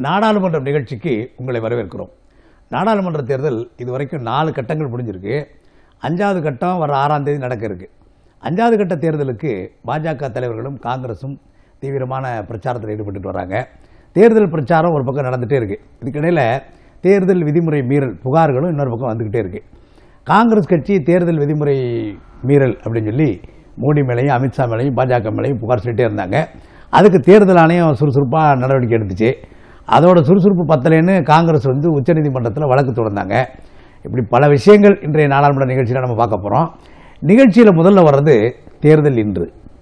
நாடாளுமன்ற நிகழ்ச்சிக்கு உங்களை வரவேற்கிறோம் நாடாளுமன்ற தேர்தல் இதுவரைக்கும் நாலு கட்டங்கள் முடிஞ்சிருக்கு அஞ்சாவது கட்டம் வர ஆறாம் தேதி நடக்க இருக்கு அஞ்சாவது கட்ட தேர்தலுக்கு பாஜக தலைவர்களும் காங்கிரஸும் தீவிரமான பிரச்சாரத்தில் ஈடுபட்டுட்டு வராங்க தேர்தல் பிரச்சாரம் ஒரு பக்கம் நடந்துகிட்டே இருக்கு இதுக்கிடையில் தேர்தல் விதிமுறை மீறல் புகார்களும் இன்னொரு பக்கம் வந்துக்கிட்டே இருக்கு காங்கிரஸ் கட்சி தேர்தல் விதிமுறை மீறல் அப்படின்னு சொல்லி மோடி மேலேயும் அமித்ஷா மேலேயும் பாஜக மேலேயும் புகார் சொல்லிட்டே இருந்தாங்க அதுக்கு தேர்தல் ஆணையம் சுறுசுறுப்பாக நடவடிக்கை எடுத்துச்சு அதோட சுறுசுறுப்பு பத்தலைன்னு காங்கிரஸ் வந்து உச்சநீதிமன்றத்தில் வழக்கு தொடர்ந்தாங்க இப்படி பல விஷயங்கள் இன்றைய நாடாளுமன்ற நிகழ்ச்சியில் நம்ம பார்க்க போகிறோம் நிகழ்ச்சியில் முதல்ல வர்றது தேர்தல் இன்று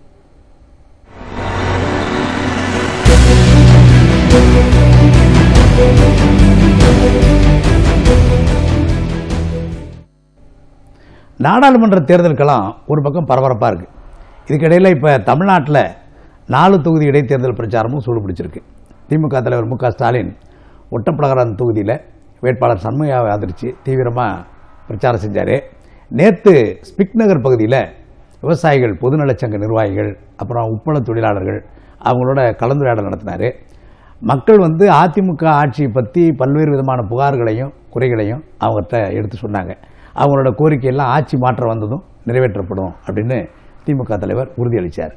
நாடாளுமன்ற தேர்தலுக்கெல்லாம் ஒரு பக்கம் பரபரப்பாக இருக்குது இதுக்கிடையில் இப்போ தமிழ்நாட்டில் நாலு தொகுதி இடைத்தேர்தல் பிரச்சாரமும் சூடு பிடிச்சிருக்கு திமுக தலைவர் மு க ஸ்டாலின் ஒட்டப்பிரகாரம் தொகுதியில் வேட்பாளர் சண்முகாவை ஆதரித்து தீவிரமாக பிரச்சாரம் செஞ்சார் நேற்று ஸ்பிக் நகர் பகுதியில் விவசாயிகள் பொதுநலச்சங்க நிர்வாகிகள் அப்புறம் உப்பள தொழிலாளர்கள் அவங்களோட கலந்துரையாடல் நடத்தினார் மக்கள் வந்து அதிமுக ஆட்சியை பற்றி பல்வேறு விதமான புகார்களையும் குறைகளையும் அவங்ககிட்ட எடுத்து சொன்னாங்க அவங்களோட கோரிக்கையெல்லாம் ஆட்சி மாற்றம் வந்ததும் நிறைவேற்றப்படும் அப்படின்னு திமுக தலைவர் உறுதியளித்தார்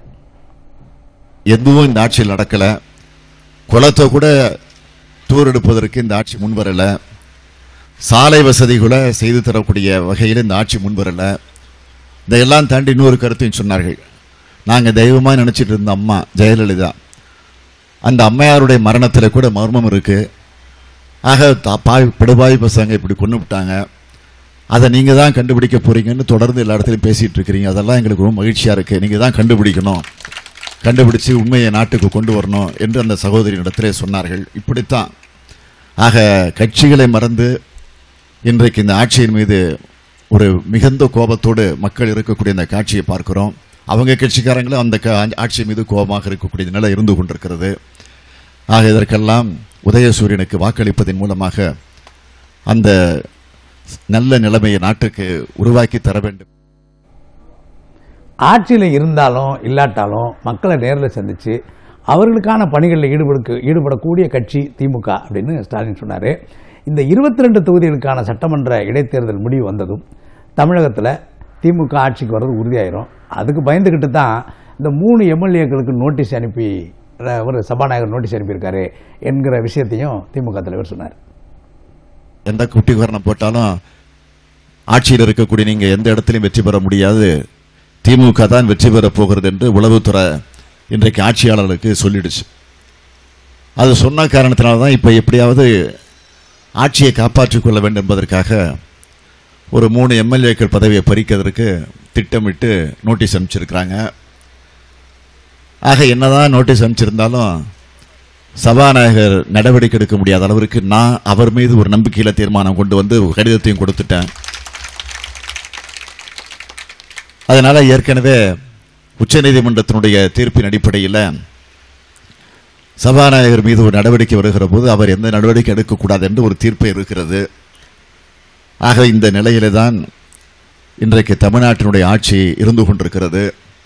எதுவும் இந்த ஆட்சியில் நடக்கல குளத்தை கூட தூர் எடுப்பதற்கு இந்த ஆட்சி முன்வரல சாலை வசதி கூட செய்து தரக்கூடிய வகையில் இந்த ஆட்சி முன்வரல இதையெல்லாம் தாண்டி இன்னொரு கருத்தையும் சொன்னார்கள் நாங்கள் தெய்வமாக நினைச்சிட்டு இருந்த அம்மா ஜெயலலிதா அந்த அம்மையாருடைய மரணத்தில் கூட மர்மம் இருக்கு ஆக தா- பாய் படுபாய் பசங்க இப்படி கொண்டு விட்டாங்க அதை நீங்க தான் கண்டுபிடிக்க போறீங்கன்னு தொடர்ந்து எல்லா இடத்துலையும் பேசிட்டு இருக்கிறீங்க அதெல்லாம் எங்களுக்கு ரொம்ப மகிழ்ச்சியா இருக்கு நீங்க தான் கண்டுபிடிக்கணும் கண்டுபிடிச்சு உண்மையை நாட்டுக்கு கொண்டு வரணும் என்று அந்த சகோதரியிடத்திலே சொன்னார்கள் இப்படித்தான் ஆக கட்சிகளை மறந்து இன்றைக்கு இந்த ஆட்சியின் மீது ஒரு மிகுந்த கோபத்தோடு மக்கள் இருக்கக்கூடிய இந்த காட்சியை பார்க்கிறோம் அவங்க கட்சிக்காரங்களும் அந்த க- ஆட்சி மீது கோபமாக இருக்கக்கூடிய நிலை இருந்து கொண்டிருக்கிறது ஆக இதற்கெல்லாம் உதயசூரியனுக்கு வாக்களிப்பதன் மூலமாக அந்த நல்ல நிலைமையை நாட்டுக்கு உருவாக்கி தர வேண்டும் ஆட்சியில் இருந்தாலும் இல்லாட்டாலும் மக்களை நேரில் சந்தித்து அவர்களுக்கான பணிகளில் ஈடுபடுக்க ஈடுபடக்கூடிய கட்சி திமுக அப்படின்னு ஸ்டாலின் சொன்னார் இந்த இருபத்தி ரெண்டு தொகுதிகளுக்கான சட்டமன்ற இடைத்தேர்தல் முடிவு வந்ததும் தமிழகத்தில் திமுக ஆட்சிக்கு வர்றது உறுதியாயிரும் அதுக்கு பயந்துக்கிட்டு தான் இந்த மூணு எம்எல்ஏக்களுக்கு நோட்டீஸ் அனுப்பி அஹ், ஒரு சபாநாயகர் நோட்டீஸ் அனுப்பியிருக்காரு என்கிற விஷயத்தையும் திமுக தலைவர் சொன்னார் எந்த குட்டிகாரணம் போட்டாலும் ஆட்சியில் இருக்கக்கூடிய நீங்க எந்த இடத்திலும் வெற்றி பெற முடியாது திமுக தான் வெற்றி பெற போகிறது என்று உளவுத்துறை இன்றைக்கு ஆட்சியாளர்களுக்கு சொல்லிடுச்சு அது சொன்ன காரணத்தினால தான் இப்போ எப்படியாவது ஆட்சியை காப்பாற்றிக் கொள்ள வேண்டும் என்பதற்காக ஒரு மூணு எம்எல்ஏக்கள் பதவியை பறிக்கிறதுக்கு திட்டமிட்டு நோட்டீஸ் அனுப்பிச்சிருக்கிறாங்க ஆக என்னதான் நோட்டீஸ் அனுப்பிச்சிருந்தாலும் சபாநாயகர் நடவடிக்கை எடுக்க முடியாத அளவிற்கு நான் அவர் மீது ஒரு நம்பிக்கையில தீர்மானம் கொண்டு வந்து ஒரு கடிதத்தையும் கொடுத்துட்டேன் அதனால ஏற்கனவே உச்சநீதிமன்றத்தினுடைய தீர்ப்பின் அடிப்படையில் சபாநாயகர் மீது ஒரு நடவடிக்கை வருகிற போது அவர் எந்த நடவடிக்கை எடுக்கக்கூடாது என்று ஒரு தீர்ப்பு இருக்கிறது ஆக இந்த நிலையிலே தான் இன்றைக்கு தமிழ்நாட்டினுடைய ஆட்சி இருந்து கொண்டிருக்கிறது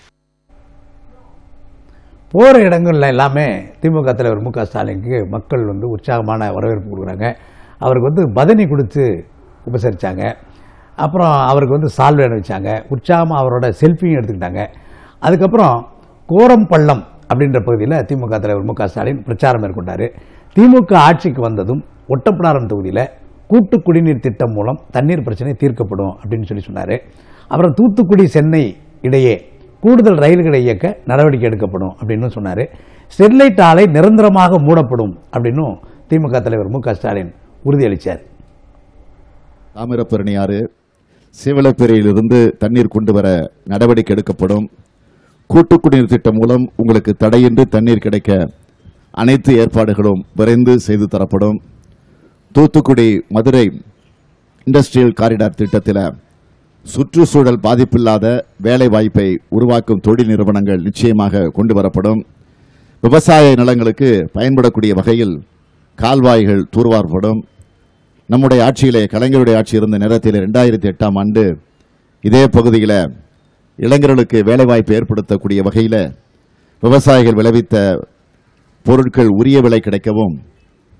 போகிற இடங்கள்ல எல்லாமே திமுக தலைவர் மு க ஸ்டாலினுக்கு மக்கள் வந்து உற்சாகமான வரவேற்பு கொடுக்குறாங்க அவருக்கு வந்து பதனி கொடுத்து உபசரித்தாங்க அப்புறம் அவருக்கு வந்து சால்வை அணிவிச்சாங்க உற்சாகமாக அவரோட செல்ஃபியும் எடுத்துக்கிட்டாங்க அதுக்கப்புறம் கோரம் பள்ளம் அப்படின்ற பகுதியில் திமுக தலைவர் மு க ஸ்டாலின் பிரச்சாரம் மேற்கொண்டார் திமுக ஆட்சிக்கு வந்ததும் ஒட்டப்பிடாரம் தொகுதியில் கூட்டு குடிநீர் திட்டம் மூலம் தண்ணீர் பிரச்சனை தீர்க்கப்படும் அப்படின்னு சொல்லி சொன்னார் அப்புறம் தூத்துக்குடி சென்னை இடையே கூடுதல் ரயில்களை இயக்க நடவடிக்கை எடுக்கப்படும் அப்படின்னு சொன்னார் ஸ்டெர்லைட் ஆலை நிரந்தரமாக மூடப்படும் அப்படின்னும் திமுக தலைவர் மு க ஸ்டாலின் உறுதியளித்தார் தாமிரபரணி ஆறு சீவலப்பேரியிலிருந்து தண்ணீர் கொண்டு வர நடவடிக்கை எடுக்கப்படும் கூட்டு குடிநீர் திட்டம் மூலம் உங்களுக்கு தடையின்றி தண்ணீர் கிடைக்க அனைத்து ஏற்பாடுகளும் விரைந்து செய்து தரப்படும் தூத்துக்குடி மதுரை இண்டஸ்ட்ரியல் காரிடார் திட்டத்தில் சுற்றுச்சூழல் பாதிப்பில்லாத வேலை வாய்ப்பை உருவாக்கும் தொழில் நிறுவனங்கள் நிச்சயமாக கொண்டு வரப்படும் விவசாய நிலங்களுக்கு பயன்படக்கூடிய வகையில் கால்வாய்கள் தூர்வாரப்படும் நம்முடைய ஆட்சியிலே கலைஞருடைய ஆட்சி இருந்த நேரத்தில் ரெண்டாயிரத்தி எட்டாம் ஆண்டு இதே பகுதியில் இளைஞர்களுக்கு வேலைவாய்ப்பு ஏற்படுத்தக்கூடிய வகையில் விவசாயிகள் விளைவித்த பொருட்கள் உரிய விலை கிடைக்கவும்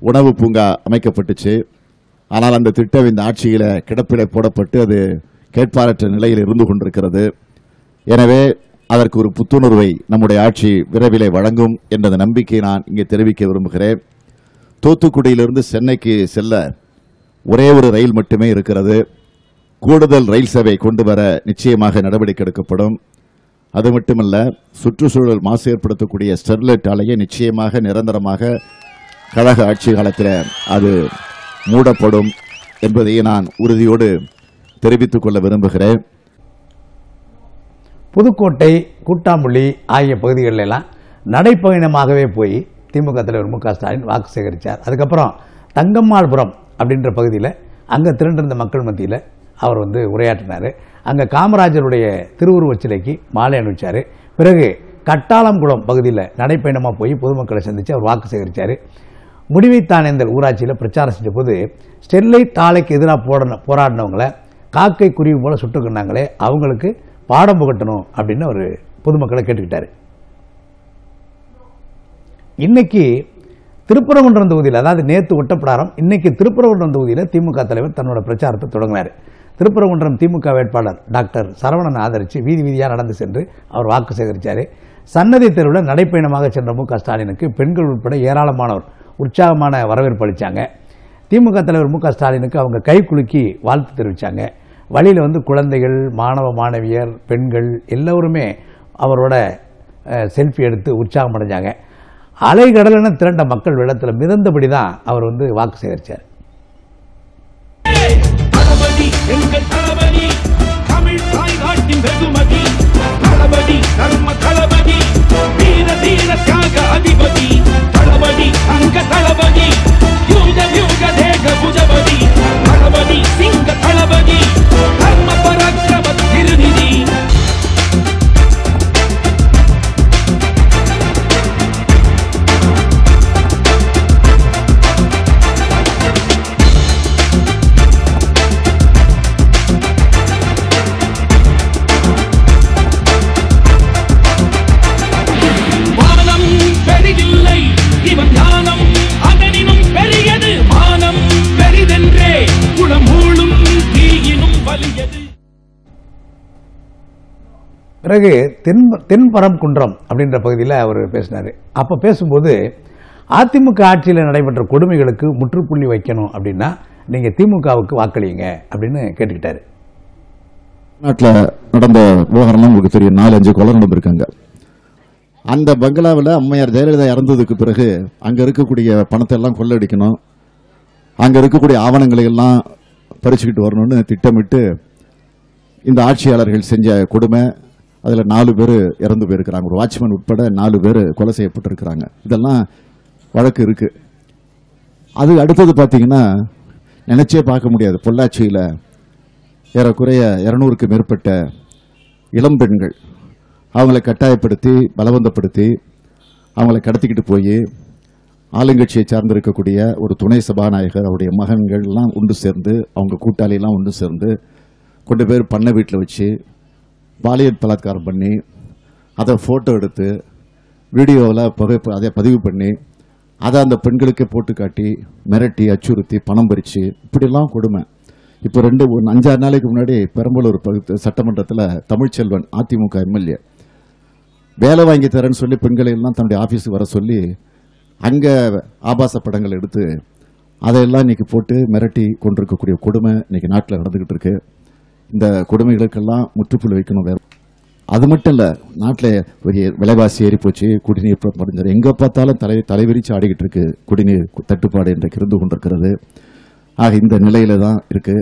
உணவு பூங்கா அமைக்கப்பட்டுச்சு ஆனால் அந்த திட்டம் இந்த ஆட்சியில கிடப்பிலே போடப்பட்டு அது கேட்பாரற்ற நிலையில் இருந்து கொண்டிருக்கிறது எனவே அதற்கு ஒரு புத்துணர்வை நம்முடைய ஆட்சி விரைவிலே வழங்கும் என்ற நம்பிக்கையை நான் இங்கே தெரிவிக்க விரும்புகிறேன் தூத்துக்குடியிலிருந்து சென்னைக்கு செல்ல ஒரே ஒரு ரயில் மட்டுமே இருக்கிறது கூடுதல் ரயில் சேவை கொண்டு வர நிச்சயமாக நடவடிக்கை எடுக்கப்படும் அது மட்டுமல்ல சுற்றுச்சூழல் மாசு ஏற்படுத்தக்கூடிய ஸ்டெர்லைட் ஆலையை நிச்சயமாக நிரந்தரமாக கழக ஆட்சி காலத்தில் அது மூடப்படும் என்பதை நான் உறுதியோடு தெரிவித்துக் கொள்ள விரும்புகிறேன் புதுக்கோட்டை கூட்டாம்பள்ளி ஆகிய பகுதிகளில் எல்லாம் நடைப்பயணமாகவே போய் திமுக தலைவர் மு க ஸ்டாலின் வாக்கு சேகரித்தார் அதுக்கப்புறம் தங்கம்மாள்புரம் அப்படின்ற பகுதியில் அங்கே திரண்டிருந்த மக்கள் மத்தியில் அவர் வந்து உரையாற்றினார் அங்கே காமராஜருடைய திருவுருவச் சிலைக்கு மாலை அணிவிச்சார் பிறகு கட்டாளம்குளம் பகுதியில் நடைப்பயணமாக போய் பொதுமக்களை சந்தித்து அவர் வாக்கு சேகரித்தார் முடிவைத்தானேந்தல் ஊராட்சியில் பிரச்சாரம் செஞ்ச போது ஸ்டெர்லைட் ஆலைக்கு எதிராக போட போராடினவங்களை காக்கை குருவி போல சுட்டுக்கினாங்களே அவங்களுக்கு பாடம் புகட்டணும் அப்படின்னு அவர் பொதுமக்களை கேட்டுக்கிட்டாரு இன்னைக்கு திருப்பரங்குன்றம் தொகுதியில் அதாவது நேற்று ஒட்டப்பிடாரம் இன்னைக்கு திருப்பரங்குன்றம் தொகுதியில் திமுக தலைவர் தன்னோட பிரச்சாரத்தை தொடங்கினார் திருப்பரங்குன்றம் திமுக வேட்பாளர் டாக்டர் சரவணன் ஆதரித்து வீதி வீதியாக நடந்து சென்று அவர் வாக்கு சேகரித்தார் சன்னதி தெருவில் நடைப்பயணமாக சென்ற மு க ஸ்டாலினுக்கு பெண்கள் உட்பட ஏராளமானோர் உற்சாகமான வரவேற்பு அளித்தாங்க திமுக தலைவர் மு க ஸ்டாலினுக்கு அவங்க கை குலுக்கி வாழ்த்து தெரிவித்தாங்க வழியில் வந்து குழந்தைகள் மாணவ மாணவியர் பெண்கள் எல்லோருமே அவரோட அஹ், செல்ஃபி எடுத்து உற்சாகம் அடைஞ்சாங்க அலைகடலென திரண்ட மக்கள் வெள்ளத்தில் மிதந்தபடி தான் அவர் வந்து வாக்கு சேகரித்தார் தளபதி எங்கள் தளபதி தமிழ் தாய் நாட்டின் வெகுமதி தளபதி தர்ம தளபதி வீர தீர தியாக அதிபதி தளபதி அங்க தளபதி யூக யூக தேக புஜபதி தளபதி சிங்க தளபதி தர்ம பராக்கிரம திருநிதி வானம் பெரிதில்லை இவன் ஞானம் அதனினும் பெரியது மானம் பெரிதென்றே குளம் மூழும் தீயினும் வலியது பிறகு தென் தென்பரம் குன்றம் அப்படின்ற பகுதியில் அவர் பேசினார் அப்போ பேசும்போது அதிமுக ஆட்சியில் நடைபெற்ற கொடுமைகளுக்கு முற்றுப்புள்ளி வைக்கணும் அப்படின்னா நீங்கள் திமுகவுக்கு வாக்களியுங்க அப்படின்னு கேட்டுக்கிட்டாரு நாட்டில் நடந்த விவகாரம் உங்களுக்கு தெரியும் நாலு அஞ்சு கொலை நடந்திருக்காங்க அந்த பங்களாவில் அம்மையார் ஜெயலலிதா இறந்ததுக்கு பிறகு அங்கே இருக்கக்கூடிய பணத்தை எல்லாம் கொள்ளடிக்கணும் அங்கே இருக்கக்கூடிய ஆவணங்களை எல்லாம் பறிச்சுக்கிட்டு வரணும்னு திட்டமிட்டு இந்த ஆட்சியாளர்கள் செஞ்ச கொடுமை அதில் நாலு பேர் இறந்து போயிருக்கிறாங்க ஒரு வாட்ச்மேன் உட்பட நாலு பேர் கொலை செய்யப்பட்டிருக்கிறாங்க இதெல்லாம் வழக்கு இருக்கு அது அடுத்தது பார்த்தீங்கன்னா நினைச்சே பார்க்க முடியாது பொள்ளாச்சியில் ஏறக்குறைய இருநூறுக்கு மேற்பட்ட இளம்பெண்கள் அவங்கள கட்டாயப்படுத்தி பலவந்தப்படுத்தி அவங்கள கடத்திக்கிட்டு போய் ஆளுங்கட்சியை சார்ந்திருக்கக்கூடிய ஒரு துணை சபாநாயகர் அவருடைய மகன்கள் எல்லாம் ஒன்று சேர்ந்து அவங்க கூட்டாளி எல்லாம் ஒன்று சேர்ந்து கொண்டு பேர் பண்ணை வீட்டில் வச்சு பாலியல் பலாத்காரம் பண்ணி அதை ஃபோட்டோ எடுத்து வீடியோவில் புகை அதை பதிவு பண்ணி அதை அந்த பெண்களுக்கே போட்டு காட்டி மிரட்டி அச்சுறுத்தி பணம் பறிச்சு இப்படிலாம் கொடுமை இப்போ ரெண்டு ஒரு அஞ்சாறு நாளைக்கு முன்னாடி பெரம்பலூர் பகுதி சட்டமன்றத்தில் தமிழ்ச்செல்வன் அதிமுக எம்எல்ஏ வேலை வாங்கி தரேன்னு சொல்லி பெண்களை எல்லாம் தன்னுடைய ஆஃபீஸுக்கு வர சொல்லி அங்கே ஆபாச படங்கள் எடுத்து அதையெல்லாம் இன்னைக்கு போட்டு மிரட்டி கொண்டிருக்கக்கூடிய கொடுமை இன்னைக்கு நாட்டில் நடந்துகிட்டு இருக்கு இந்த கொடுமைகளுக்கெல்லாம் முற்றுப்புள்ளி வைக்கணும் வேற அது மட்டும் இல்ல நாட்டில் ஒரு விலைவாசி ஏறி போச்சு குடிநீர் பறிஞ்சாரு எங்க பார்த்தாலும் தலை தலைவிரிச்சு ஆடிக்கிட்டு இருக்கு குடிநீர் தட்டுப்பாடு இன்றைக்கு இருந்து கொண்டிருக்கிறது ஆக இந்த நிலையில தான் இருக்கு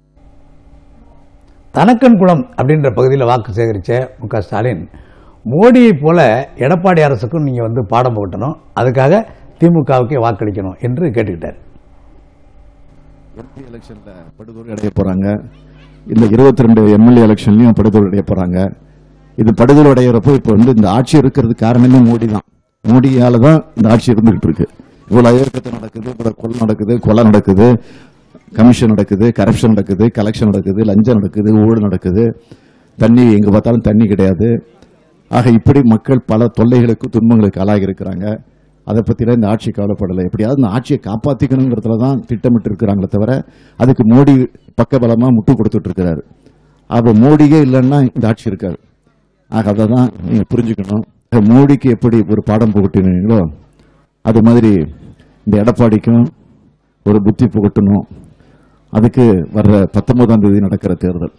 தனக்கன்குளம் அப்படின்ற பகுதியில் வாக்கு சேகரித்த மு க ஸ்டாலின் மோடியை போல எடப்பாடி அரசுக்கும் நீங்கள் வந்து பாடம் புகட்டணும் அதுக்காக திமுகவுக்கே வாக்களிக்கணும் என்று கேட்டுக்கிட்டார் எம்பி எலெக்ஷன்ல படுதோல்வி அடைய போறாங்க இந்த இருபத்தி ரெண்டு எம்எல்ஏ எலெக்ஷன்லயும் படுதோல்வி அடைய போறாங்க இது படுதோல்வி அடைகிறப்போ இப்போ வந்து இந்த ஆட்சி இருக்கிறது காரணமே மோடி தான் மோடியால தான் இந்த ஆட்சி இருந்துகிட்டு இருக்கு இவ்வளவு அயோக்கியத்தை நடக்குது இவ்வளவு கொலை நடக்குது கொலை நடக்குது கமிஷன் நடக்குது கரப்ஷன் நடக்குது கலெக்ஷன் நடக்குது லஞ்சம் நடக்குது ஊழல் நடக்குது தண்ணி எங்க பார்த்தாலும் தண்ணி கிடையாது ஆக இப்படி மக்கள் பல தொல்லைகளுக்கு துன்பங்களுக்கு ஆளாகி இருக்கிறாங்க அதை பற்றிலாம் இந்த ஆட்சி கவலைப்படலை எப்படியாவது இந்த ஆட்சியை காப்பாற்றிக்கணுங்கிறதுல தான் திட்டமிட்டு இருக்கிறாங்களே தவிர அதுக்கு மோடி பக்கபலமாக முட்டு கொடுத்துட்டு இருக்கிறாரு அப்போ மோடியே இல்லைன்னா இந்த ஆட்சி இருக்காது ஆக அதை தான் நீங்கள் புரிஞ்சுக்கணும் மோடிக்கு எப்படி ஒரு பாடம் புகட்டினீங்களோ அது மாதிரி இந்த எடப்பாடிக்கும் ஒரு புத்தி புகட்டணும் அதுக்கு வர்ற பத்தொன்பதாம் தேதி நடக்கிற தேர்தல்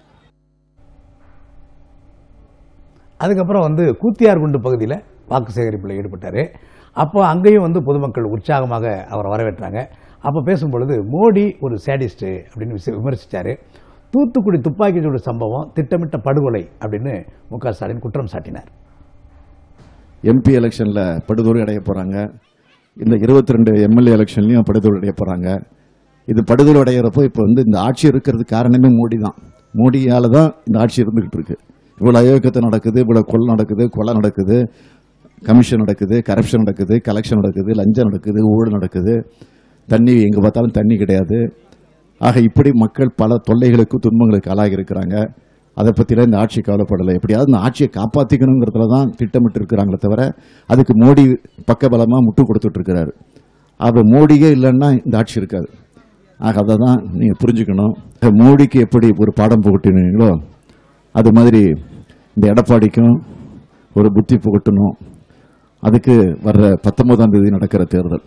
அதுக்கப்புறம் வந்து கூத்தியார்குண்டு பகுதியில் வாக்கு சேகரிப்பில் ஈடுபட்டார் அப்போ அங்கேயும் வந்து பொதுமக்கள் உற்சாகமாக அவரை வரவேற்றாங்க அப்போ பேசும்பொழுது மோடி ஒரு சேடிஸ்ட்டு அப்படின்னு விச- விமர்சிச்சாரு தூத்துக்குடி துப்பாக்கிச்சூடு சம்பவம் திட்டமிட்ட படுகொலை அப்படின்னு மு க ஸ்டாலின் குற்றம் சாட்டினார் எம்பி எலெக்ஷன்ல படுதோல்வி அடைய போறாங்க இந்த இருபத்தி ரெண்டு எம்எல்ஏ எலெக்ஷன்லயும் படுதோல்வி அடைய போறாங்க இது படுதோல்வி அடைகிறப்போ இப்போ வந்து இந்த ஆட்சி இருக்கிறதுக்கு காரணமே மோடி தான் மோடியால தான் இந்த ஆட்சி இருந்துகிட்டு இருக்கு இவ்வளவு அயோக்கியத்தை நடக்குது இவ்வளவு கொலை நடக்குது கொலை நடக்குது கமிஷன் நடக்குது கரப்ஷன் நடக்குது கலெக்ஷன் நடக்குது லஞ்சம் நடக்குது ஊழல் நடக்குது தண்ணி எங்க பார்த்தாலும் தண்ணி கிடையாது ஆக இப்படி மக்கள் பல தொல்லைகளுக்கு துன்பங்களுக்கு ஆளாகி இருக்கிறாங்க அதை பற்றிலாம் இந்த ஆட்சி கவலைப்படலை எப்படியாவது இந்த ஆட்சியை காப்பாற்றிக்கணுங்கிறதுல தான் திட்டமிட்டு இருக்கிறாங்களே தவிர அதுக்கு மோடி பக்கபலமாக முட்டு கொடுத்துட்டு இருக்கிறாரு அப்போ மோடியே இல்லைன்னா இந்த ஆட்சி இருக்காது ஆக அதை தான் நீங்கள் புரிஞ்சுக்கணும் மோடிக்கு எப்படி ஒரு பாடம் புகட்டினீங்களோ அது மாதிரி இந்த எடப்பாடிக்கும் ஒரு புத்தி புகட்டணும் அதுக்கு வர்ற பத்தொன்பதாம் தேதி நடக்கிற தேர்தல்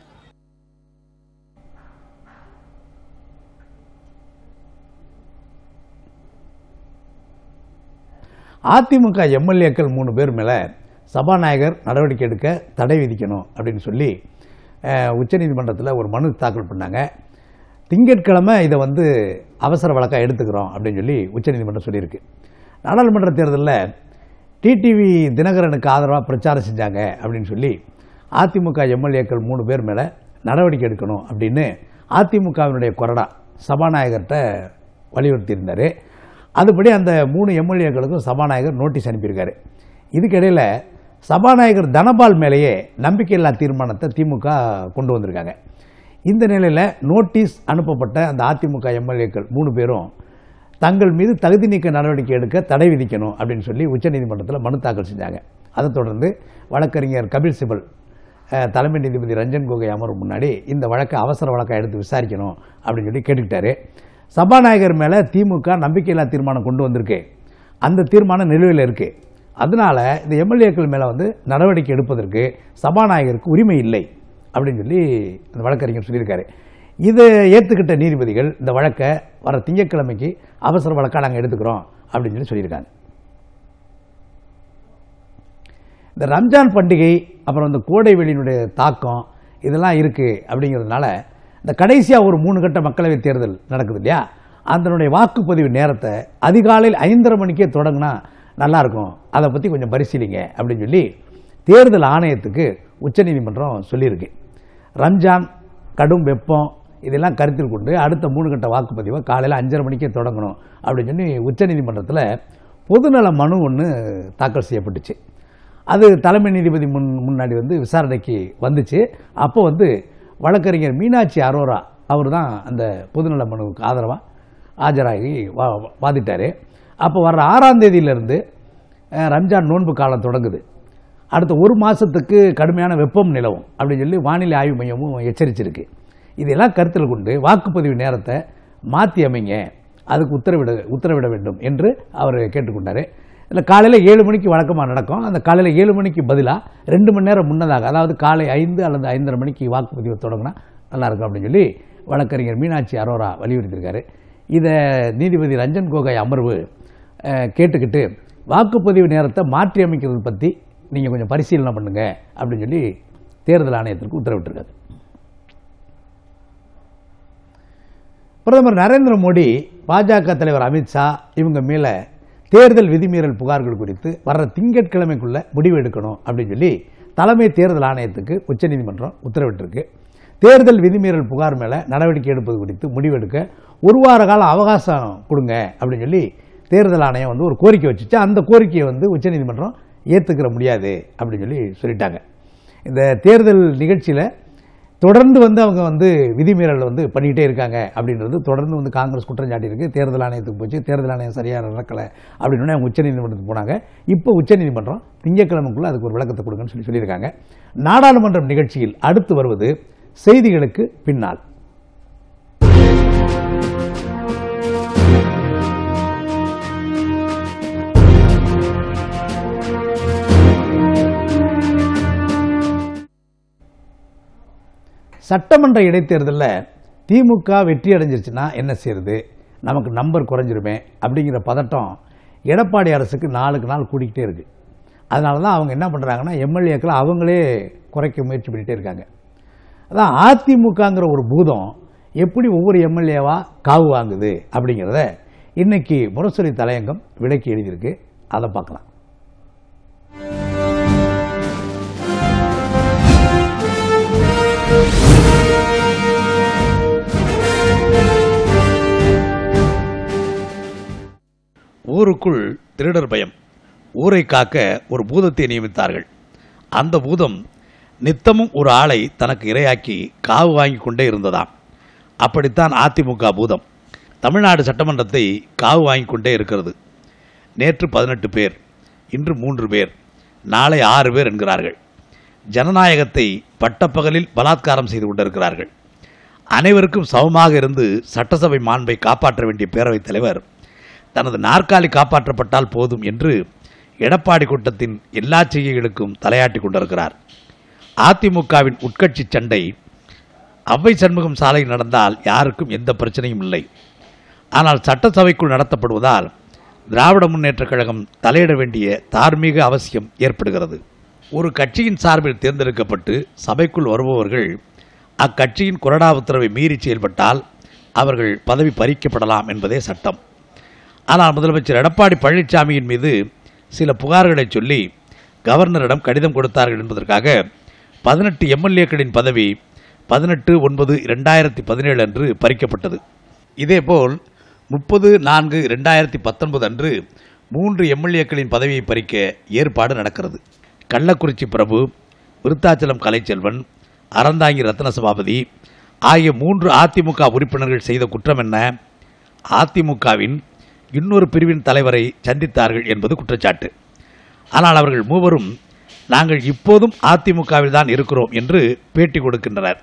அதிமுக எம்எல்ஏக்கள் மூணு பேர் மேலே சபாநாயகர் நடவடிக்கை எடுக்க தடை விதிக்கணும் அப்படின்னு சொல்லி அஹ், உச்சநீதிமன்றத்தில் ஒரு மனு தாக்கல் பண்ணாங்க திங்கட்கிழமை இதை வந்து அவசர வழக்காக எடுத்துக்கிறோம் அப்படின்னு சொல்லி உச்சநீதிமன்றம் சொல்லியிருக்கு நாடாளுமன்ற தேர்தலில் டிடிவி தினகரனுக்கு ஆதரவாக பிரச்சாரம் செஞ்சாங்க அப்படின்னு சொல்லி அதிமுக எம்எல்ஏக்கள் மூணு பேர் மேலே நடவடிக்கை எடுக்கணும் அப்படின்னு அதிமுகவினுடைய கொறடா சபாநாயகர்கிட்ட வலியுறுத்தியிருந்தார் அதுபடி அந்த மூணு எம்எல்ஏக்களுக்கும் சபாநாயகர் நோட்டீஸ் அனுப்பியிருக்காரு இதுக்கிடையில் சபாநாயகர் தனபால் மேலேயே நம்பிக்கையில்லா தீர்மானத்தை திமுக கொண்டு வந்திருக்காங்க இந்த நிலையில் நோட்டீஸ் அனுப்பப்பட்ட அந்த அதிமுக எம்எல்ஏக்கள் மூணு பேரும் தங்கள் மீது தகுதி நீக்க நடவடிக்கை எடுக்க தடை விதிக்கணும் அப்படின்னு சொல்லி உச்சநீதிமன்றத்தில் மனு தாக்கல் செஞ்சாங்க அதைத் தொடர்ந்து வழக்கறிஞர் கபில் சிபல் அஹ், தலைமை நீதிபதி ரஞ்சன் கோகோய் அமர்வு முன்னாடி இந்த வழக்கை அவசர வழக்கை எடுத்து விசாரிக்கணும் அப்படின்னு சொல்லி கேட்டுக்கிட்டாரு சபாநாயகர் மேலே திமுக நம்பிக்கையில்லா தீர்மானம் கொண்டு வந்திருக்கு அந்த தீர்மானம் நிலுவையில் இருக்கு அதனால இந்த எம்எல்ஏக்கள் மேலே வந்து நடவடிக்கை எடுப்பதற்கு சபாநாயகருக்கு உரிமை இல்லை அப்படின்னு சொல்லி அந்த வழக்கறிஞர் சொல்லியிருக்காரு இதை ஏற்றுக்கிட்ட நீதிபதிகள் இந்த வழக்கை வர திங்கட்கிழமைக்கு அவசர வழக்காக நாங்கள் எடுத்துக்கிறோம் அப்படின்னு சொல்லி சொல்லியிருக்காங்க இந்த ரம்ஜான் பண்டிகை அப்புறம் இந்த கோடை வெயிலினுடைய தாக்கம் இதெல்லாம் இருக்குது அப்படிங்கிறதுனால இந்த கடைசியாக ஒரு மூணு கட்ட மக்களவைத் தேர்தல் நடக்குது இல்லையா அதனுடைய வாக்குப்பதிவு நேரத்தை அதிகாலையில் ஐந்தரை மணிக்கே தொடங்கினா நல்லாயிருக்கும் அதை பற்றி கொஞ்சம் பரிசீலிங்க அப்படின்னு சொல்லி தேர்தல் ஆணையத்துக்கு உச்சநீதிமன்றம் சொல்லியிருக்கு ரம்ஜான் கடும் வெப்பம் இதெல்லாம் கருத்தில் கொண்டு அடுத்த மூணு கட்ட வாக்குப்பதிவை காலையில் அஞ்சரை மணிக்கே தொடங்கணும் அப்படின்னு சொல்லி உச்சநீதிமன்றத்தில் பொதுநல மனு ஒன்று தாக்கல் செய்யப்பட்டுச்சு அது தலைமை நீதிபதி முன் முன்னாடி வந்து விசாரணைக்கு வந்துச்சு அப்போ வந்து வழக்கறிஞர் மீனாட்சி அரோரா அவர் தான் அந்த பொதுநல மனுவுக்கு ஆதரவாக ஆஜராகி வா வாதிட்டார் அப்போ வர்ற ஆறாம் தேதியிலிருந்து அஹ், ரம்ஜான் நோன்பு காலம் தொடங்குது அடுத்த ஒரு மாதத்துக்கு கடுமையான வெப்பம் நிலவும் அப்படின்னு சொல்லி வானிலை ஆய்வு மையமும் எச்சரிச்சிருக்கு இதெல்லாம் கருத்தில் கொண்டு வாக்குப்பதிவு நேரத்தை மாற்றி அமைங்க அதுக்கு உத்தரவிட உத்தரவிட வேண்டும் என்று அவர் கேட்டுக்கொண்டார் இதில் காலையில் ஏழு மணிக்கு வழக்கமாக நடக்கும் அந்த காலையில் ஏழு மணிக்கு பதிலாக ரெண்டு மணி நேரம் முன்னதாக அதாவது காலை ஐந்து அல்லது ஐந்தரை மணிக்கு வாக்குப்பதிவு தொடங்கினா நல்லாயிருக்கும் அப்படின்னு சொல்லி வழக்கறிஞர் மீனாட்சி அரோரா வலியுறுத்தியிருக்காரு இதை நீதிபதி ரஞ்சன் கோகாய் அமர்வு அஹ், கேட்டுக்கிட்டு வாக்குப்பதிவு நேரத்தை மாற்றி அமைக்கிறது பற்றி நீங்கள் கொஞ்சம் பரிசீலனை பண்ணுங்க அப்படின்னு சொல்லி தேர்தல் ஆணையத்திற்கு உத்தரவிட்டிருக்காரு பிரதமர் நரேந்திர மோடி பாஜக தலைவர் அமித்ஷா இவங்க மேலே தேர்தல் விதிமீறல் புகார்கள் குறித்து வர்ற திங்கட்கிழமைக்குள்ள முடிவு எடுக்கணும் அப்படின்னு சொல்லி தலைமை தேர்தல் ஆணையத்துக்கு உச்சநீதிமன்றம் உத்தரவிட்டிருக்கு தேர்தல் விதிமீறல் புகார் மேலே நடவடிக்கை எடுப்பது குறித்து முடிவெடுக்க ஒரு வார கால அவகாசம் கொடுங்க அப்படின்னு சொல்லி தேர்தல் ஆணையம் வந்து ஒரு கோரிக்கை வச்சுச்சு அந்த கோரிக்கையை வந்து உச்சநீதிமன்றம் ஏற்றுக்கிற முடியாது அப்படின்னு சொல்லி சொல்லிட்டாங்க இந்த தேர்தல் நிகழ்ச்சியில் தொடர்ந்து வந்து அவங்க வந்து விதிமீறல் வந்து பண்ணிக்கிட்டே இருக்காங்க அப்படின்றது தொடர்ந்து வந்து காங்கிரஸ் குற்றம் சாட்டியிருக்கு தேர்தல் ஆணையத்துக்கு போச்சு தேர்தல் ஆணையம் சரியாக நடக்கலை அப்படின்னு அவங்க உச்சநீதிமன்றத்துக்கு போனாங்க இப்போ உச்சநீதிமன்றம் திங்கட்கிழமைக்குள்ள அதுக்கு ஒரு விளக்கத்தை கொடுங்கன்னு சொல்லி சொல்லியிருக்காங்க நாடாளுமன்றம் நிகழ்ச்சியில் அடுத்து வருவது செய்திகளுக்கு பின்னால் சட்டமன்ற இடைத்தேர்தலில் திமுக வெற்றி அடைஞ்சிருச்சுன்னா என்ன செய்யறது நமக்கு நம்பர் குறைஞ்சிருமே அப்படிங்கிற பதட்டம் எடப்பாடி அரசுக்கு நாளுக்கு நாள் கூடிக்கிட்டே இருக்கு அதனால தான் அவங்க என்ன பண்ணுறாங்கன்னா எம்எல்ஏக்களை அவங்களே குறைக்க முயற்சி பண்ணிகிட்டே இருக்காங்க அதான் அதிமுகங்கிற ஒரு பூதம் எப்படி ஒவ்வொரு எம்எல்ஏவா காவு வாங்குது அப்படிங்கிறத இன்னைக்கு முரசொலி தலையங்கம் விலைக்கு எழுதியிருக்கு அதை பார்க்கலாம் ஊருக்குள் திருடர் பயம் ஊரை காக்க ஒரு பூதத்தை நியமித்தார்கள் அந்த பூதம் நித்தமும் ஒரு ஆளை தனக்கு இரையாக்கி காவு வாங்கி கொண்டே இருந்ததாம் அப்படித்தான் அதிமுக பூதம் தமிழ்நாடு சட்டமன்றத்தை காவு வாங்கி கொண்டே இருக்கிறது நேற்று பதினெட்டு பேர் இன்று மூன்று பேர் நாளை ஆறு பேர் என்கிறார்கள் ஜனநாயகத்தை பட்டப்பகலில் பலாத்காரம் செய்து கொண்டிருக்கிறார்கள் அனைவருக்கும் சமமாக இருந்து சட்டசபை மாண்பை காப்பாற்ற வேண்டிய பேரவைத் தலைவர் தனது நாற்காலி காப்பாற்றப்பட்டால் போதும் என்று எடப்பாடி கூட்டத்தின் எல்லா செய்கைகளுக்கும் தலையாட்டி கொண்டிருக்கிறார் அதிமுகவின் உட்கட்சி சண்டை அவ்வை சண்முகம் சாலையில் நடந்தால் யாருக்கும் எந்த பிரச்சனையும் இல்லை ஆனால் சட்டசபைக்குள் நடத்தப்படுவதால் திராவிட முன்னேற்றக் கழகம் தலையிட வேண்டிய தார்மீக அவசியம் ஏற்படுகிறது ஒரு கட்சியின் சார்பில் தேர்ந்தெடுக்கப்பட்டு சபைக்குள் வருபவர்கள் அக்கட்சியின் கொறடா உத்தரவை மீறி செயல்பட்டால் அவர்கள் பதவி பறிக்கப்படலாம் என்பதே சட்டம் ஆனால் முதலமைச்சர் எடப்பாடி பழனிசாமியின் மீது சில புகார்களை சொல்லி கவர்னரிடம் கடிதம் கொடுத்தார்கள் என்பதற்காக பதினெட்டு எம்எல்ஏக்களின் பதவி பதினெட்டு ஒன்பது ரெண்டாயிரத்தி பதினேழு அன்று பறிக்கப்பட்டது இதேபோல் முப்பது நான்கு ரெண்டாயிரத்தி பத்தொன்பது அன்று மூன்று எம்எல்ஏக்களின் பதவியை பறிக்க ஏற்பாடு நடக்கிறது கள்ளக்குறிச்சி பிரபு விருத்தாச்சலம் கலைச்செல்வன் அறந்தாங்கி ரத்ன சபாபதி ஆகிய மூன்று அதிமுக உறுப்பினர்கள் செய்த குற்றம் என்ன அதிமுகவின் இன்னொரு பிரிவின் தலைவரை சந்தித்தார்கள் என்பது குற்றச்சாட்டு ஆனால் அவர்கள் மூவரும் நாங்கள் இப்போதும் அதிமுகவில் தான் இருக்கிறோம் என்று பேட்டி கொடுக்கின்றனர்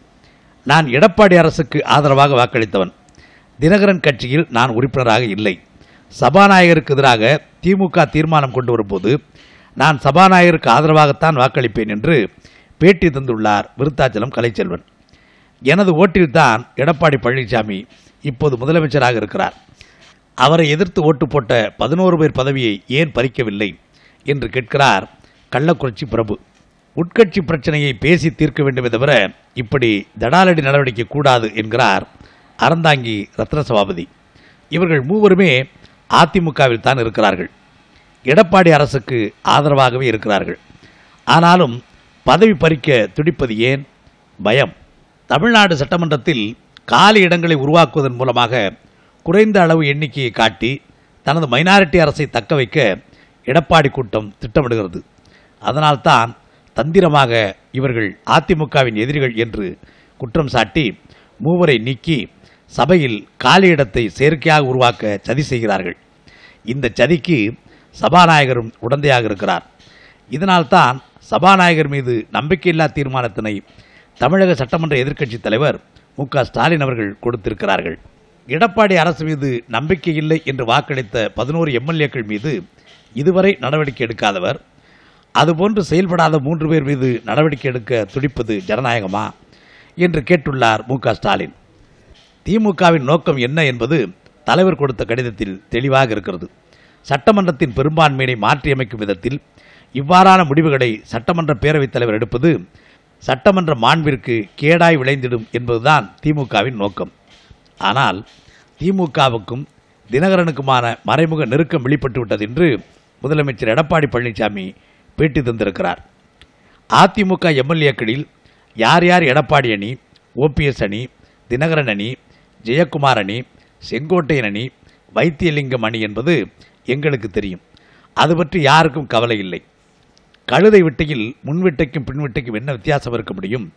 நான் எடப்பாடி அரசுக்கு ஆதரவாக வாக்களித்தவன் தினகரன் கட்சியில் நான் உறுப்பினராக இல்லை சபாநாயகருக்கு எதிராக திமுக தீர்மானம் கொண்டு வரும்போது நான் சபாநாயகருக்கு ஆதரவாகத்தான் வாக்களிப்பேன் என்று பேட்டி தந்துள்ளார் விருத்தாச்சலம் கலைச்செல்வன் எனது ஓட்டில்தான் எடப்பாடி பழனிசாமி இப்போது முதலமைச்சராக இருக்கிறார் அவரை எதிர்த்து ஓட்டு போட்ட பதினோரு பேர் பதவியை ஏன் பறிக்கவில்லை என்று கேட்கிறார் கள்ளக்குறிச்சி பிரபு உட்கட்சி பிரச்சனையை பேசி தீர்க்க வேண்டுமே தவிர இப்படி தடாலடி நடவடிக்கை கூடாது என்கிறார் அறந்தாங்கி ரத்ன சபாபதி இவர்கள் மூவருமே அதிமுகவில் தான் இருக்கிறார்கள் எடப்பாடி அரசுக்கு ஆதரவாகவே இருக்கிறார்கள் ஆனாலும் பதவி பறிக்க துடிப்பது ஏன் பயம் தமிழ்நாடு சட்டமன்றத்தில் காலி இடங்களை உருவாக்குவதன் மூலமாக குறைந்த அளவு எண்ணிக்கையை காட்டி தனது மைனாரிட்டி அரசை தக்க வைக்க எடப்பாடி கூட்டம் திட்டமிடுகிறது அதனால்தான் தந்திரமாக இவர்கள் அதிமுகவின் எதிரிகள் என்று குற்றம் சாட்டி மூவரை நீக்கி சபையில் காலி இடத்தை செயற்கையாக உருவாக்க சதி செய்கிறார்கள் இந்த சதிக்கு சபாநாயகரும் உடந்தையாக இருக்கிறார் இதனால்தான் சபாநாயகர் மீது நம்பிக்கையில்லா தீர்மானத்தினை தமிழக சட்டமன்ற எதிர்க்கட்சித் தலைவர் மு க ஸ்டாலின் அவர்கள் கொடுத்திருக்கிறார்கள் எடப்பாடி அரசு மீது நம்பிக்கை இல்லை என்று வாக்களித்த பதினோரு எம்எல்ஏக்கள் மீது இதுவரை நடவடிக்கை எடுக்காதவர் அதுபோன்று செயல்படாத மூன்று பேர் மீது நடவடிக்கை எடுக்க துடிப்பது ஜனநாயகமா என்று கேட்டுள்ளார் மு க ஸ்டாலின் திமுகவின் நோக்கம் என்ன என்பது தலைவர் கொடுத்த கடிதத்தில் தெளிவாக இருக்கிறது சட்டமன்றத்தின் பெரும்பான்மையினை மாற்றியமைக்கும் விதத்தில் இவ்வாறான முடிவுகளை சட்டமன்ற பேரவைத் தலைவர் எடுப்பது சட்டமன்ற மாண்பிற்கு கேடாய் விளைந்திடும் என்பதுதான் திமுகவின் நோக்கம் ஆனால் திமுகவுக்கும் தினகரனுக்குமான மறைமுக நெருக்கம் வெளிப்பட்டு விட்டது என்று முதலமைச்சர் எடப்பாடி பழனிசாமி பேட்டி தந்திருக்கிறார் அதிமுக எம்எல்ஏக்களில் யார் யார் எடப்பாடி அணி ஓபிஎஸ் அணி தினகரன் அணி ஜெயக்குமார் அணி செங்கோட்டையன் அணி வைத்தியலிங்கம் அணி என்பது எங்களுக்கு தெரியும் அது பற்றி யாருக்கும் கவலை இல்லை கழுதை விட்டையில் முன்விட்டைக்கும் பின்விட்டைக்கும் என்ன வித்தியாசம் இருக்க முடியும்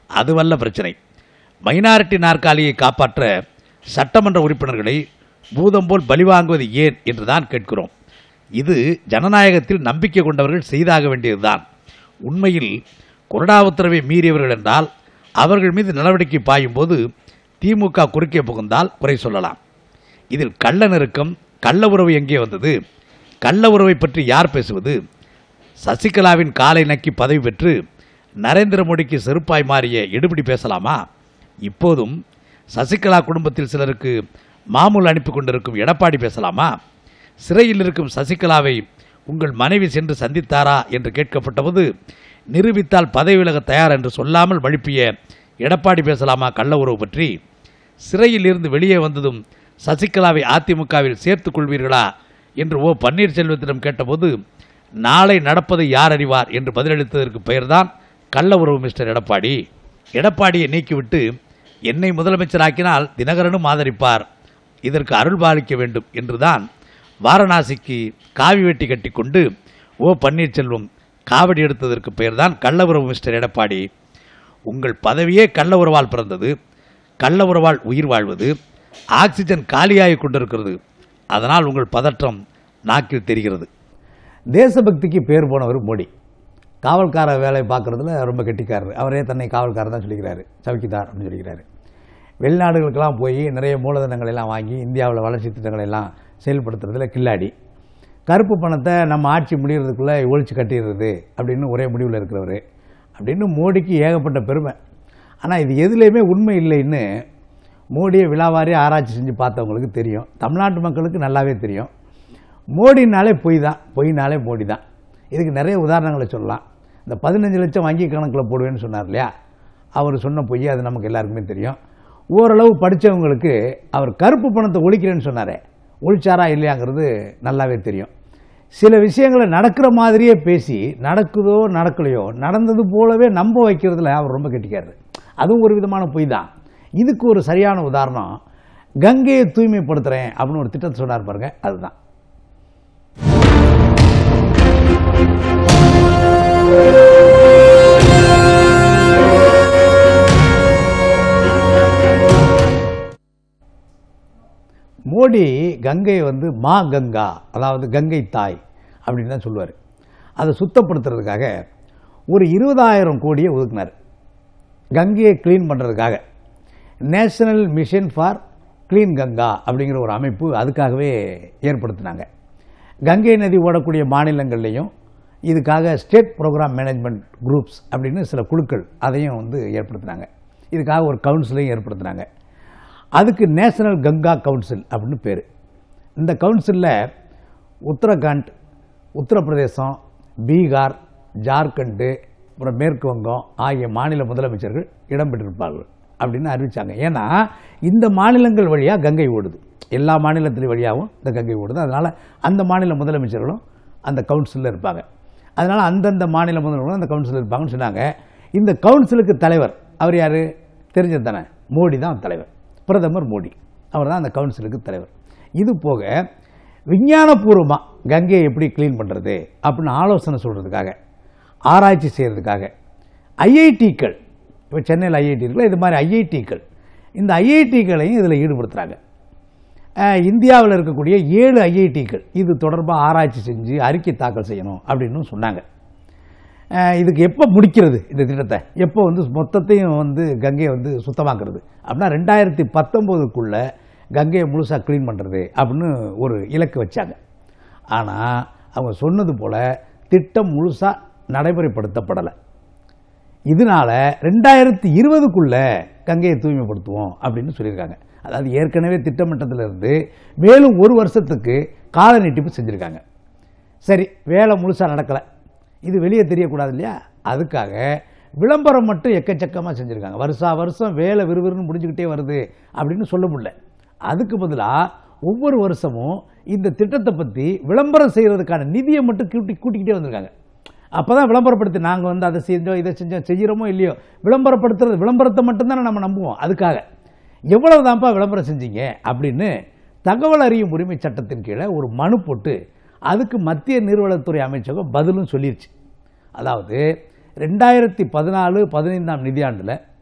அதுவல்ல பிரச்சனை மைனாரிட்டி நாற்காலியை காப்பாற்ற சட்டமன்ற உறுப்பினர்களை பூதம் போல் பலிவாங்குவது ஏன் என்றுதான் கேட்கிறோம் இது ஜனநாயகத்தில் நம்பிக்கை கொண்டவர்கள் செய்தாக வேண்டியதுதான் உண்மையில் கொறடா உத்தரவை மீறியவர்கள் என்றால் அவர்கள் மீது நடவடிக்கை பாயும் போது திமுக குறுக்கே புகுந்தால் குறை சொல்லலாம் இதில் கள்ள நெருக்கம் கள்ள உறவு எங்கே வந்தது கள்ள உறவை பற்றி யார் பேசுவது சசிகலாவின் காலை நக்கி பதவி பெற்று நரேந்திர மோடிக்கு செருப்பாய் மாறிய எடுபிடி பேசலாமா இப்போதும் சசிகலா குடும்பத்தில் சிலருக்கு மாமூல் அனுப்பி கொண்டிருக்கும் எடப்பாடி பேசலாமா சிறையில் இருக்கும் சசிகலாவை உங்கள் மனைவி சென்று சந்தித்தாரா என்று கேட்கப்பட்டபோது நிரூபித்தால் பதவி விலக தயார் என்று சொல்லாமல் வழுப்பிய எடப்பாடி பேசலாமா கள்ள உறவு பற்றி சிறையில் இருந்து வெளியே வந்ததும் சசிகலாவை அதிமுகவில் சேர்த்துக் கொள்வீர்களா என்று ஓ பன்னீர்செல்வத்திடம் கேட்டபோது நாளை நடப்பதை யார் அறிவார் என்று பதிலளித்ததற்கு பெயர்தான் கள்ள உறவு மிஸ்டர் எடப்பாடி எடப்பாடியை நீக்கிவிட்டு என்னை முதலமைச்சராக்கினால் தினகரனும் ஆதரிப்பார் இதற்கு அருள் பாலிக்க வேண்டும் என்றுதான் வாரணாசிக்கு காவி வெட்டி கட்டிக்கொண்டு ஓ பன்னீர்செல்வம் காவடி எடுத்ததற்கு பெயர்தான் கள்ள உறவு மிஸ்டர் எடப்பாடி உங்கள் பதவியே கள்ள உறவால் பிறந்தது கள்ள உறவால் உயிர் வாழ்வது ஆக்சிஜன் காலியாகிக் கொண்டிருக்கிறது அதனால் உங்கள் பதற்றம் நாக்கில் தெரிகிறது தேசபக்திக்கு பேர் போனவர் மோடி காவல்கார வேலை பார்க்குறதுல ரொம்ப கெட்டிக்காரர் அவரே தன்னை காவல்காரர் தான் சொல்லிக்கிறாரு சவுக்கிதார் அப்படின்னு சொல்லிக்கிறாரு வெளிநாடுகளுக்கெல்லாம் போய் நிறைய மூலதனங்களை எல்லாம் வாங்கி இந்தியாவில் வளர்ச்சி திட்டங்களை எல்லாம் செயல்படுத்துறதுல கில்லாடி கருப்பு பணத்தை நம்ம ஆட்சி முடிகிறதுக்குள்ளே ஒழிச்சு கட்டிடுறது அப்படின்னு ஒரே முடிவில் இருக்கிறவர் அப்படின்னு மோடிக்கு ஏகப்பட்ட பெருமை ஆனால் இது எதுலேயுமே உண்மை இல்லைன்னு மோடியை விழாவாரி ஆராய்ச்சி செஞ்சு பார்த்தவங்களுக்கு தெரியும் தமிழ்நாட்டு மக்களுக்கு நல்லாவே தெரியும் மோடினாலே பொய் தான் பொய்னாலே மோடி தான் இதுக்கு நிறைய உதாரணங்களை சொல்லலாம் இந்த பதினஞ்சு லட்சம் வங்கி கணக்கில் போடுவேன்னு சொன்னார் இல்லையா அவர் சொன்ன பொய் அது நமக்கு எல்லாருக்குமே தெரியும் ஓரளவு படித்தவங்களுக்கு அவர் கருப்பு பணத்தை ஒழிக்கிறேன்னு சொன்னாரே ஒழிச்சாரா இல்லையாங்கிறது நல்லாவே தெரியும் சில விஷயங்களை நடக்கிற மாதிரியே பேசி நடக்குதோ நடக்கலையோ நடந்தது போலவே நம்ப வைக்கிறதுல அவர் ரொம்ப கெட்டிக்காரு அதுவும் ஒரு விதமான பொய் தான் இதுக்கு ஒரு சரியான உதாரணம் கங்கையை தூய்மைப்படுத்துகிறேன் அப்படின்னு ஒரு திட்டத்தை சொன்னார் பாருங்க அதுதான் மோடி கங்கையை வந்து மா கங்கா அதாவது கங்கை தாய் அப்படின்னு தான் சொல்லுவார் அதை சுத்தப்படுத்துறதுக்காக ஒரு இருபதாயிரம் கோடியை ஒதுக்குனார் கங்கையை க்ளீன் பண்ணுறதுக்காக national mission for clean Ganga அப்படிங்கிற ஒரு அமைப்பு அதுக்காகவே ஏற்படுத்தினாங்க கங்கை நதி ஓடக்கூடிய மாநிலங்கள்லேயும் இதுக்காக ஸ்டேட் ப்ரோக்ராம் மேனேஜ்மெண்ட் குரூப்ஸ் அப்படின்னு சில குழுக்கள் அதையும் வந்து ஏற்படுத்தினாங்க இதுக்காக ஒரு கவுன்சிலையும் ஏற்படுத்தினாங்க அதுக்கு நேஷனல் கங்கா கவுன்சில் அப்படின்னு பேர் இந்த கவுன்சிலில் உத்தரகாண்ட் உத்தரப்பிரதேசம் பீகார் ஜார்க்கண்டு அப்புறம் மேற்கு வங்கம் ஆகிய மாநில முதலமைச்சர்கள் இடம்பெற்றிருப்பார்கள் அப்படின்னு அறிவிச்சாங்க ஏன்னா இந்த மாநிலங்கள் வழியாக கங்கை ஓடுது எல்லா மாநிலத்தின் வழியாகவும் இந்த கங்கை ஓடுது அதனால் அந்த மாநில முதலமைச்சர்களும் அந்த கவுன்சிலில் இருப்பாங்க அதனால் அந்தந்த மாநில முதல்வர்களும் அந்த கவுன்சிலில் இருப்பாங்கன்னு சொன்னாங்க இந்த கவுன்சிலுக்கு தலைவர் அவர் யார் தெரிஞ்சது தானே மோடி தான் தலைவர் பிரதமர் மோடி அவர் தான் அந்த கவுன்சிலுக்கு தலைவர் இது போக விஞ்ஞானபூர்வமாக கங்கையை எப்படி க்ளீன் பண்ணுறது அப்படின்னு ஆலோசனை சொல்கிறதுக்காக ஆராய்ச்சி செய்கிறதுக்காக ஐஐடிக்கள் இப்போ சென்னையில் ஐஐடி இருக்குல்ல இது மாதிரி ஐஐடிக்கள் இந்த ஐஐடிக்களையும் இதில் ஈடுபடுத்துகிறாங்க அஹ், இந்தியாவில் இருக்கக்கூடிய ஏழு ஐஐடிக்கள் இது தொடர்பாக ஆராய்ச்சி செஞ்சு அறிக்கை தாக்கல் செய்யணும் அப்படின்னு சொன்னாங்க அஹ், இதுக்கு எப்போ முடிக்கிறது இந்த திட்டத்தை எப்போ வந்து மொத்தத்தையும் வந்து கங்கையை வந்து சுத்தமாக்குறது அப்படின்னா ரெண்டாயிரத்தி பத்தொம்போதுக்குள்ளே கங்கையை முழுசாக க்ளீன் பண்ணுறது அப்படின்னு ஒரு இலக்கு வச்சாங்க ஆனால் அவங்க சொன்னது போல் திட்டம் முழுசாக நடைமுறைப்படுத்தப்படலை இதனால ரெண்டாயிரத்தி இருபதுக்குள்ள கங்கையை தூய்மைப்படுத்துவோம் அப்படின்னு சொல்லியிருக்காங்க அதாவது ஏற்கனவே திட்டமிட்டத்துல இருந்து மேலும் ஒரு வருஷத்துக்கு கால நீட்டிப்பு செஞ்சுருக்காங்க சரி வேலை முழுசாக நடக்கலை இது வெளியே தெரியக்கூடாது இல்லையா அதுக்காக விளம்பரம் மட்டும் எக்கச்சக்கமாக செஞ்சுருக்காங்க வருஷா வருஷம் வேலை விறுவிறுன்னு முடிஞ்சுக்கிட்டே வருது அப்படின்னு சொல்ல முடியல அதுக்கு பதிலாக ஒவ்வொரு வருஷமும் இந்த திட்டத்தை பற்றி விளம்பரம் செய்கிறதுக்கான நிதியை மட்டும் கூட்டி கூட்டிக்கிட்டே வந்திருக்காங்க அப்போ தான் விளம்பரப்படுத்தி நாங்கள் வந்து அதை செஞ்சோம் இதை செஞ்சோம் செய்கிறோமோ இல்லையோ விளம்பரப்படுத்துறது விளம்பரத்தை மட்டும்தானே நம்ம நம்புவோம் அதுக்காக எவ்வளவு தான்ப்பா விளம்பரம் செஞ்சீங்க அப்படின்னு தகவல் அறியும் உரிமை சட்டத்தின் கீழே ஒரு மனு போட்டு அதுக்கு மத்திய நீர்வளத்துறை அமைச்சகம் பதிலும் சொல்லிருச்சு அதாவது ரெண்டாயிரத்தி பதினாலு பதினைந்தாம் நிதியாண்டில்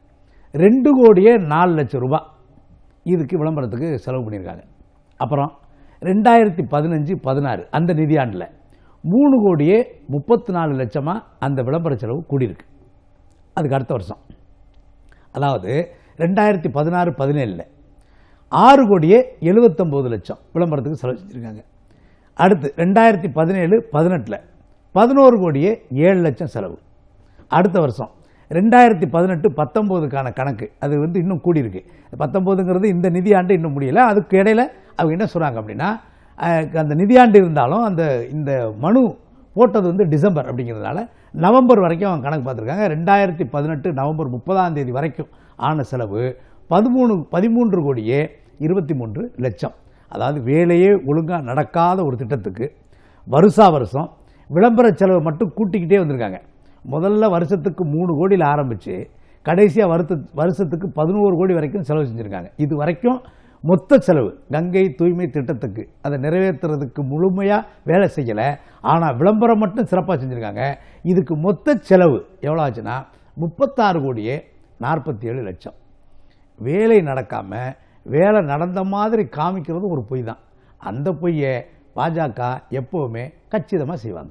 ரெண்டு கோடியே நாலு லட்சம் ரூபாய் இதுக்கு விளம்பரத்துக்கு செலவு பண்ணியிருக்காங்க அப்புறம் ரெண்டாயிரத்தி பதினஞ்சு பதினாறு அந்த நிதியாண்டில் மூணு கோடியே முப்பத்தி நாலு லட்சமாக அந்த விளம்பர செலவு கூடியிருக்கு அதுக்கு அடுத்த வருஷம் அதாவது ரெண்டாயிரத்தி பதினாறு பதினேழில் ஆறு கோடியே எழுபத்தொம்போது லட்சம் விளம்பரத்துக்கு செலவு செஞ்சுருக்காங்க அடுத்து ரெண்டாயிரத்தி பதினேழு பதினெட்டில் பதினோரு கோடியே ஏழு லட்சம் செலவு அடுத்த வருஷம் ரெண்டாயிரத்தி பதினெட்டு பத்தொம்போதுக்கான கணக்கு அது வந்து இன்னும் கூடியிருக்கு பத்தொம்போதுங்கிறது இந்த நிதியாண்டு இன்னும் முடியல அதுக்கு இடையில அவங்க என்ன சொல்கிறாங்க அப்படின்னா அஹ், அந்த நிதியாண்டு இருந்தாலும் அந்த இந்த மனு போட்டது வந்து டிசம்பர் அப்படிங்கிறதுனால நவம்பர் வரைக்கும் அவங்க கணக்கு பார்த்துருக்காங்க ரெண்டாயிரத்தி பதினெட்டு நவம்பர் முப்பதாம் தேதி வரைக்கும் ஆன செலவு பதிமூணு பதிமூன்று கோடியே இருபத்தி மூன்று லட்சம் அதாவது வேலையே ஒழுங்காக நடக்காத ஒரு திட்டத்துக்கு வருஷா வருஷம் விளம்பர செலவை மட்டும் கூட்டிக்கிட்டே வந்திருக்காங்க முதல்ல வருஷத்துக்கு மூணு கோடியில் ஆரம்பித்து கடைசியாக வருத்த வருஷத்துக்கு பதினோரு கோடி வரைக்கும் செலவு செஞ்சுருக்காங்க இது வரைக்கும் மொத்த செலவு கங்கை தூய்மை திட்டத்துக்கு அதை நிறைவேற்றுறதுக்கு முழுமையாக வேலை செய்யலை ஆனால் விளம்பரம் மட்டும் சிறப்பாக செஞ்சுருக்காங்க இதுக்கு மொத்த செலவு எவ்வளோ ஆச்சுன்னா முப்பத்தாறு கோடியே நாற்பத்தி ஏழு லட்சம் வேலை நடக்காமல் வேலை நடந்த மாதிரி காமிக்கிறது ஒரு பொய் தான் அந்த பொய்யை பாஜக எப்போவுமே கச்சிதமாக செய்வாங்க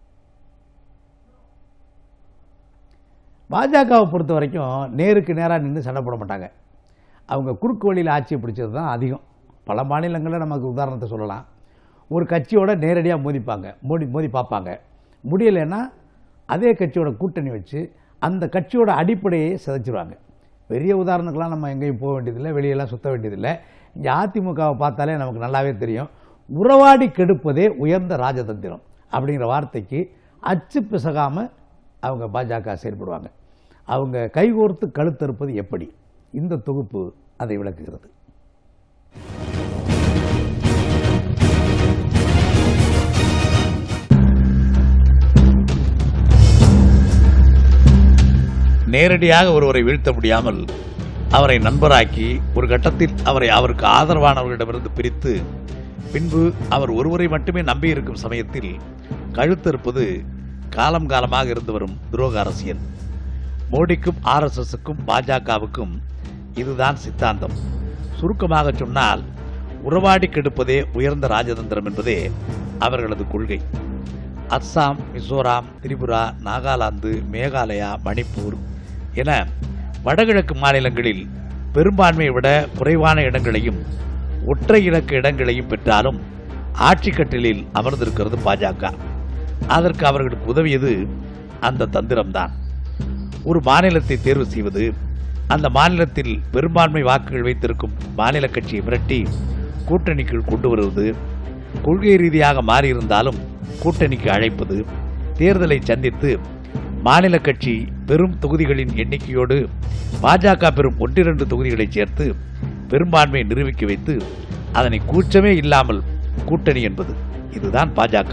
பாஜகவை பொறுத்த வரைக்கும் நேருக்கு நேராக நின்று சண்டை போட மாட்டாங்க அவங்க குறுக்கு வழியில் ஆட்சியை பிடிச்சது தான் அதிகம் பல மாநிலங்களில் நமக்கு உதாரணத்தை சொல்லலாம் ஒரு கட்சியோட நேரடியாக மோதிப்பாங்க மோதி மோதி பார்ப்பாங்க முடியலைன்னா அதே கட்சியோட கூட்டணி வச்சு அந்த கட்சியோட அடிப்படையை சிதைச்சிருவாங்க பெரிய உதாரணத்துக்கெலாம் நம்ம எங்கேயும் போக வேண்டியதில்லை வெளியெல்லாம் சுத்த வேண்டியதில்லை இங்கே அதிமுகவை பார்த்தாலே நமக்கு நல்லாவே தெரியும் உறவாடி கெடுப்பதே உயர்ந்த ராஜதந்திரம் அப்படிங்கிற வார்த்தைக்கு அச்சு பிசகாமல் அவங்க பாஜக செயல்படுவாங்க அவங்க கைகோர்த்து கழுத்தறுப்பது எப்படி இந்த தொகுப்பு அதை விளக்குகிறது நேரடியாக ஒருவரை வீழ்த்த முடியாமல் அவரை நண்பராக்கி ஒரு கட்டத்தில் அவரை அவருக்கு ஆதரவானவர்களிடமிருந்து பிரித்து பின்பு அவர் ஒருவரை மட்டுமே நம்பியிருக்கும் சமயத்தில் கழுத்தறுப்பது காலம் காலமாக இருந்து வரும் துரோக அரசியல் மோடிக்கும் ஆர்எஸ்எஸ்க்கும் பாஜகவுக்கும் இதுதான் சித்தாந்தம் சுருக்கமாக சொன்னால் உறவாடி கெடுப்பதே உயர்ந்த ராஜதந்திரம் என்பதே அவர்களது கொள்கை அஸ்ஸாம் மிசோராம் திரிபுரா நாகாலாந்து மேகாலயா மணிப்பூர் என வடகிழக்கு மாநிலங்களில் பெரும்பான்மையை விட குறைவான இடங்களையும் ஒற்றை இலக்க இடங்களையும் பெற்றாலும் ஆட்சி கட்டிலில் அமர்ந்திருக்கிறது பாஜக அதற்கு அவர்களுக்கு உதவியது அந்த தந்திரம்தான் ஒரு மாநிலத்தை தேர்வு செய்வது அந்த மாநிலத்தில் பெரும்பான்மை வாக்குகள் வைத்திருக்கும் மாநில கட்சியை மிரட்டி கூட்டணிக்குள் கொண்டு வருவது கொள்கை ரீதியாக மாறியிருந்தாலும் கூட்டணிக்கு அழைப்பது தேர்தலை சந்தித்து மாநில கட்சி பெரும் தொகுதிகளின் எண்ணிக்கையோடு பாஜக பெறும் ஒன்றிரண்டு தொகுதிகளை சேர்த்து பெரும்பான்மையை நிரூபிக்க வைத்து அதனை கூச்சமே இல்லாமல் கூட்டணி என்பது இதுதான் பாஜக